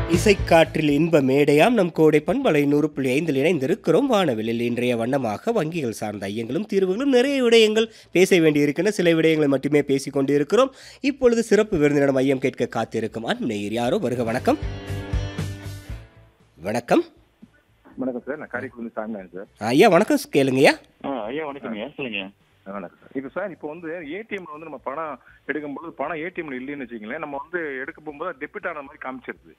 இசைக்காற்றில் இன்ப மேடையாம் நம் கோடை பண்பலை நூறு புள்ளி ஐந்தில் இணைந்திருக்கிறோம் வானவிலில் இன்றைய வண்ணமாக வங்கிகள் சார்ந்த ஐயங்களும் தீர்வுகளும் நிறைய விடயங்கள் பேச வேண்டியிருக்கின்றன சில விடயங்களை மட்டுமே பேசிக் கொண்டு இருக்கிறோம் இப்பொழுது சிறப்பு விருந்தினரிடம் ஐயம் கேட்க காத்திருக்கும் அன்னையர் யாரோ வருக வணக்கம் வணக்கம் வணக்கம் சார் நான் காரைக்குடி சாமிநாதன் சார் ஐயா வணக்கம் கேளுங்கய்யா ஆ ஐயா வணக்கம்ங்க சொல்லுங்க ஆ, வணக்கம் சார் இப்போ சார் இப்போ வந்து ஏடிஎம்ல வந்து நம்ம பணம் எடுக்கும்போது பணம் ஏடிஎம்ல இல்லைன்னு வச்சுக்கங்களேன் நம்ம வந்து எடுக்க போகும்போது டெபிட் ஆன மாதிரி காமிச்சிருது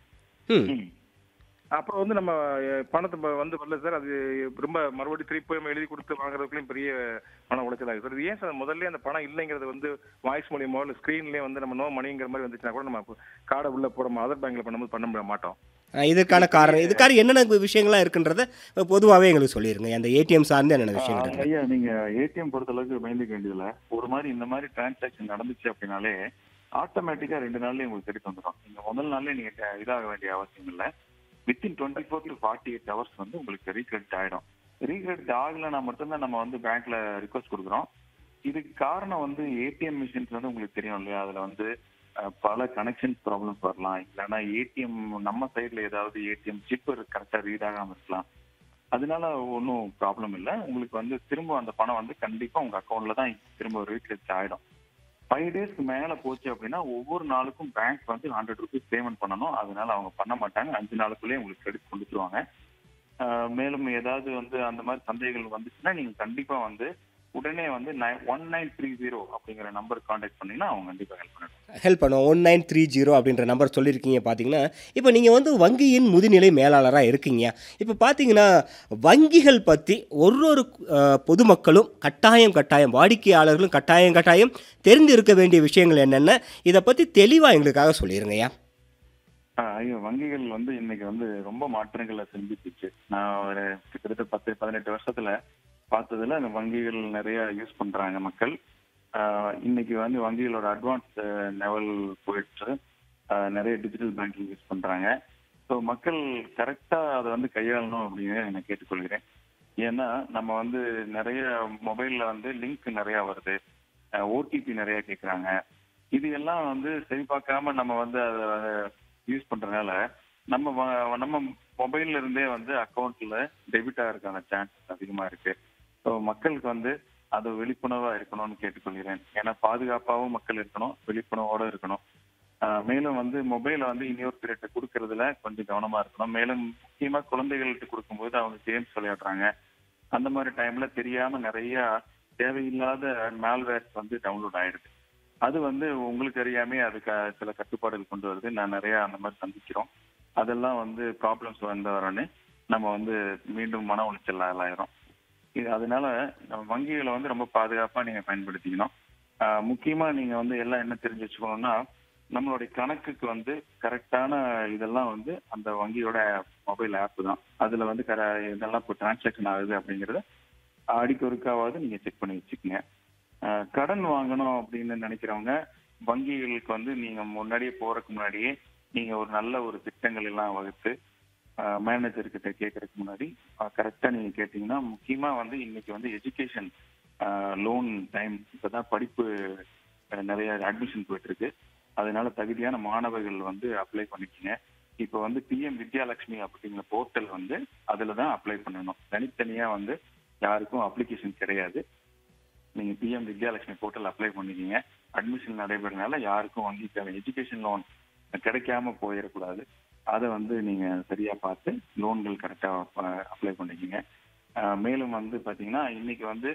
ம் ம். அப்புறம் வந்து நம்ம அஹ், பணத்தை ப- வந்து வரல சார் அது ரொம்ப மறுபடியும் திருப்பி நம்ம எழுதி கொடுத்து வாங்குறதுக்குள்ளேயும் பெரிய பணம் உழைச்சல் ஆகுது சார் இது ஏன் சார் முதல்ல அந்த பணம் இல்லைங்கிறது வந்து வாய்ஸ் மூலியமோ இல்லை ஸ்க்ரீன்லேயே வந்து நம்ம நோ மணிங்கிற மாதிரி வந்துச்சுன்னா கூட நம்ம கார்டை உள்ள போட அதர் பேங்க்ல பண்ணும்போது பண்ண முடிய மாட்டோம் ஆ, இதுக்கான காரணம் இதுக்கான என்னென்ன விஷயங்கள்லாம் இருக்குன்றத பொதுவாகவே எங்களுக்கு சொல்லிடுங்க அந்த ஏடிஎம் சார்ந்து என்னென்ன ஆ, விஷயங்கள் இருக்கு ஐயா நீங்க ஏடிஎம் பொறுத்த அளவுக்கு பயந்துக்க வேண்டியதில்ல ஒரு மாதிரி இந்த மாதிரி டிரான்சாக்ஷன் நடந்துச்சு அப்படின்னாலே ஆட்டோமேட்டிக்கா ரெண்டு நாள்லயே உங்களுக்கு திருப்பி வந்துடும் நீங்க முதல் நாள்லயே நீங்க ட- இதாக வேண்டிய அவசியம் இல்ல within twenty four to forty eight hours வந்து உங்களுக்கு ரீக்ரெடிட் ஆயிடும் ரீக்ரெடிட் ஆகலைன்னா மட்டும்தான் நம்ம வந்து பேங்க்ல ரிக்வஸ்ட் கொடுக்குறோம் இதுக்கு காரணம் வந்து ஏடிஎம் மிஷின்ஸ் வந்து உங்களுக்கு தெரியும் இல்லையா அதுல வந்து அஹ், பல கனெக்ஷன்ஸ் ப்ராப்ளம்ஸ் வரலாம் இல்லைன்னா ஏடிஎம் நம்ம சைடுல ஏதாவது ஏடிஎம் சிப் கரெக்டா ரீட் ஆகாம இருக்கலாம் அதனால ஒன்றும் ப்ராப்ளம் இல்லை உங்களுக்கு வந்து திரும்ப அந்த பணம் வந்து கண்டிப்பா உங்க அக்கௌண்ட்ல தான் திரும்ப ரீக்ரெடிட் ஆயிடும் ஃபைவ் டேஸ்க்கு மேல போச்சு அப்படின்னா ஒவ்வொரு நாளுக்கும் பேங்க் வந்து ஹண்ட்ரட் ருபீஸ் பேமெண்ட் பண்ணணும் அதனால அவங்க பண்ண மாட்டாங்க அஞ்சு நாளுக்குள்ளேயே உங்களுக்கு கிரெடிட் கொடுத்துருவாங்க ஆஹ் மேலும் ஏதாவது வந்து அந்த மாதிரி சந்தேகங்கள் வந்துச்சுன்னா நீங்க கண்டிப்பா வந்து உடனே வந்து ஒன் நைன் த்ரீ ஜீரோ அப்படிங்கிற நம்பர் கான்டாக்ட் பண்ணீங்கன்னா அவங்க கண்டிப்பா ஹெல்ப் பண்ணுவாங்க ஹெல்ப் பண்ணுவோம் ஒன் நைன் த்ரீ ஜீரோ அப்படின்ற நம்பர் சொல்லியிருக்கீங்க பார்த்தீங்கன்னா இப்போ நீங்கள் வந்து வங்கியின் முதுநிலை மேலாளராக இருக்கீங்க இப்போ பார்த்தீங்கன்னா வங்கிகள் பற்றி ஒரு ஒரு அஹ், பொதுமக்களும் கட்டாயம் கட்டாயம் வாடிக்கையாளர்களும் கட்டாயம் கட்டாயம் தெரிந்து இருக்க வேண்டிய விஷயங்கள் என்னென்ன இதை பற்றி தெளிவாக எங்களுக்காக சொல்லிடுங்கய்யா ஆஹ் ஐயோ வங்கிகள் வந்து இன்னைக்கு வந்து ரொம்ப மாற்றங்களை செஞ்சுச்சு நான் ஒரு கிட்டத்தட்ட பத்து பதினெட்டு வருஷத்துல பார்த்ததுல அந்த வங்கிகள் நிறைய யூஸ் பண்றாங்க மக்கள் ஆஹ் இன்னைக்கு வந்து வங்கிகளோட அட்வான்ஸ் லெவல் போயிடுச்சு ஆஹ் நிறைய டிஜிட்டல் பேங்கிங் யூஸ் பண்றாங்க ஸோ மக்கள் கரெக்டா அதை வந்து கையாளணும் அப்படின்னு நான் கேட்டுக்கொள்கிறேன் ஏன்னா நம்ம வந்து நிறைய மொபைல்ல வந்து லிங்க் நிறைய வருது ஓடிபி நிறைய கேட்குறாங்க இது எல்லாம் வந்து சரி பார்க்காம நம்ம வந்து அதை யூஸ் பண்றதுனால நம்ம வ- நம்ம மொபைல்ல இருந்தே வந்து அக்கௌண்ட்ல டெபிட் ஆகிறதுக்கான சான்சஸ் அதிகமா இருக்கு ஸோ மக்களுக்கு வந்து அது விழிப்புணர்வா இருக்கணும்னு கேட்டுக்கொள்கிறேன் ஏன்னா பாதுகாப்பாகவும் மக்கள் இருக்கணும் விழிப்புணர்வோட இருக்கணும் ஆஹ் மேலும் வந்து மொபைலை வந்து இன்னொருத்தர்கிட்ட கொடுக்கறதுல கொஞ்சம் கவனமா இருக்கணும் மேலும் முக்கியமா குழந்தைகள்கிட்ட கொடுக்கும்போது அவங்க கேம்ஸ் விளையாடுறாங்க அந்த மாதிரி டைம்ல தெரியாம நிறைய தேவையில்லாத மேல்வேர்ஸ் வந்து டவுன்லோட் ஆயிடுது அது வந்து உங்களுக்கு அறியாமே அதுக்கு சில கட்டுப்பாடுகள் கொண்டு வருது நான் நிறைய அந்த மாதிரி சந்திக்கிறோம் அதெல்லாம் வந்து ப்ராப்ளம்ஸ் வந்த வரனே நம்ம வந்து மீண்டும் மன உளைச்சல் ஆயிரும் இது அதனால நம்ம வங்கிகளை வந்து ரொம்ப பாதுகாப்பா நீங்க பயன்படுத்திக்கணும் ஆஹ் முக்கியமா நீங்க வந்து எல்லாம் என்ன தெரிஞ்சு வச்சுக்கணும்னா நம்மளுடைய கணக்குக்கு வந்து கரெக்டான இதெல்லாம் வந்து அந்த வங்கியோட மொபைல் ஆப் தான் அதுல வந்து கர இதெல்லாம் இப்போ டிரான்சாக்ஷன் ஆகுது அப்படிங்கறத அடிக்கொருக்காவது நீங்க செக் பண்ணி வச்சுக்கோங்க ஆஹ் கடன் வாங்கணும் அப்படின்னு நினைக்கிறவங்க வங்கிகளுக்கு வந்து நீங்க முன்னாடியே போறதுக்கு முன்னாடியே நீங்க ஒரு நல்ல ஒரு திட்டங்கள் எல்லாம் வகுத்து மேனேஜர் கிட்ட கேட்கறதுக்கு முன்னாடி கரெக்டா நீங்க கேட்டீங்கன்னா முக்கியமா வந்து இன்னைக்கு வந்து எஜுகேஷன் லோன் டைம் இப்பதான் படிப்பு ஆஹ் நிறைய அட்மிஷன் போயிட்டு இருக்கு அதனால தகுதியான மாணவர்கள் வந்து அப்ளை பண்ணிக்கங்க இப்போ வந்து பிஎம் வித்யாலட்சுமி அப்படிங்கிற போர்ட்டல் வந்து அதுல தான் அப்ளை பண்ணணும் தனித்தனியா வந்து யாருக்கும் அப்ளிகேஷன் கிடையாது நீங்க பிஎம் வித்யாலட்சுமி போர்ட்டல் அப்ளை பண்ணிக்கிங்க அட்மிஷன் நடைபெறனால யாருக்கும் வங்கி தேவை எஜுகேஷன் லோன் கிடைக்காம போயிடக்கூடாது அதை வந்து நீங்க சரியா பார்த்து லோன்கள் கரெக்டா அப்ளை பண்ணிக்கிங்க அஹ் மேலும் வந்து பாத்தீங்கன்னா இன்னைக்கு வந்து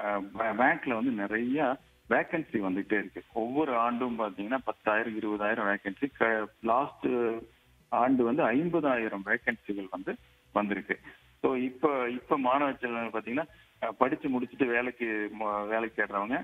பேங்க்ல வந்து நிறைய வேகன்சி வந்துட்டே இருக்கு ஒவ்வொரு ஆண்டும் பாத்தீங்கன்னா பத்தாயிரம் இருபதாயிரம் வேகன்சி லாஸ்ட் ஆண்டு வந்து ஐம்பதாயிரம் வேகன்சிகள் வந்து வந்திருக்கு ஸோ இப்போ இப்போ மாணவ செல்வங்கள் பாத்தீங்கன்னா அஹ் படிச்சு முடிச்சுட்டு வேலைக்கு ம- வேலைக்கு தேடுறவங்க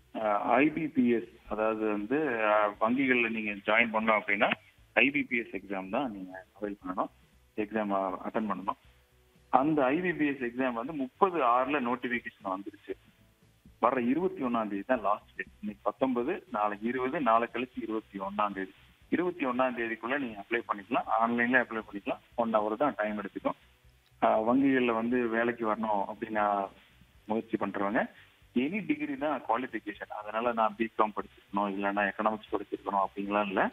ஐபிபிஎஸ் அதாவது வந்து அஹ், வங்கிகள்ல நீங்க ஜாயின் பண்ணோம் அப்படின்னா ஐபிபிஎஸ் எக்ஸாம் தான் நீங்க அவைல் பண்ணணும் எக்ஸாம் அட்டன் பண்ணணும் அந்த ஐபிபிஎஸ் எக்ஸாம் வந்து முப்பது ஆறுல நோட்டிபிகேஷன் வந்துருச்சு வர்ற இருபத்தி ஒன்னாம் தேதி தான் லாஸ்ட் டேட் இன்னைக்கு பத்தொன்பது நாளைக்கு இருபது நாளை கழிச்சு இருபத்தி ஒன்னாம் தேதி இருபத்தி ஒன்னாம் தேதிக்குள்ள நீங்க அப்ளை பண்ணிக்கலாம் ஆன்லைன்ல அப்ளை பண்ணிக்கலாம் ஒன் ஹவர் தான் டைம் எடுத்துக்கும் ஆஹ் வங்கிகள்ல வந்து வேலைக்கு வரணும் அப்படின்னு முயற்சி பண்றவங்க எனி டிகிரி தான் குவாலிஃபிகேஷன் அதனால நான் பிகாம் படிச்சிருக்கணும் இல்லைன்னா எக்கனாமிக்ஸ் படிச்சிருக்கணும் அப்படிங்கலாம் இல்ல